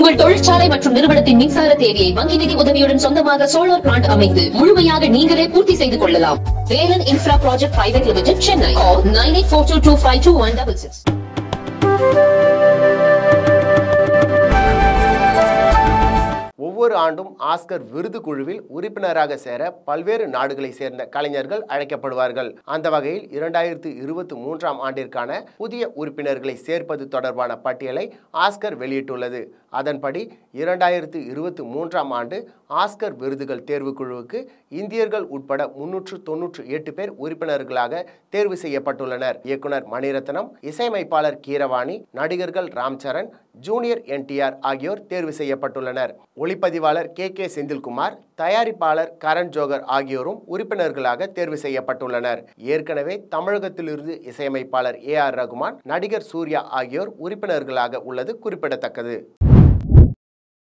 உங்கள் தொழிற்சாலை மற்றும் நிறுவனத்தின் மின்சார தேவையை வங்கி நிதி உதவியுடன் சொந்தமாக சோலார் பிளான்ட் அமைத்து முழுமையாக நீங்களே பூர்த்தி செய்து கொள்ளலாம் Velan infra project private limited Chennai nine eight four two two five two one double six ஒவ்வொரு ஆண்டும் ஆஸ்கர் விருது குழுவில் உறுப்பினராக சேர பல்வேறு நாடுகளை சேர்ந்த கலைஞர்கள் அழைக்கப்படுவார்கள் அந்த வகையில் இரண்டாயிரத்து இருபத்தி மூன்றாம் ஆண்டிற்கான புதிய உறுப்பினர்களை சேர்ப்பது தொடர்பான பட்டியலை ஆஸ்கர் வெளியிட்டுள்ளது அதன்படி இரண்டாயிரத்து இருபத்தி மூன்றாம் ஆண்டு ஆஸ்கர் விருதுகள் தேர்வுக்குழுவுக்கு இந்தியர்கள் உட்பட முன்னூற்று தொன்னூற்று எட்டு பேர் உறுப்பினர்களாக தேர்வு செய்யப்பட்டுள்ளனர் இயக்குனர் மணிரத்னம் இசையமைப்பாளர் கீரவாணி நடிகர்கள் ராம்சரண் ஜூனியர் என்டிஆர் ஆகியோர் தேர்வு செய்யப்பட்டுள்ளனர் ஒளிப்பதிவாளர் கே கே செந்தில்குமார் தயாரிப்பாளர் கரண் ஜோகர் ஆகியோரும் உறுப்பினர்களாக தேர்வு செய்யப்பட்டுள்ளனர் ஏற்கனவே தமிழகத்திலிருந்து இசையமைப்பாளர் ஏ ஆர் ரகுமான் நடிகர் சூர்யா ஆகியோர் உறுப்பினர்களாக உள்ளது குறிப்பிடத்தக்கது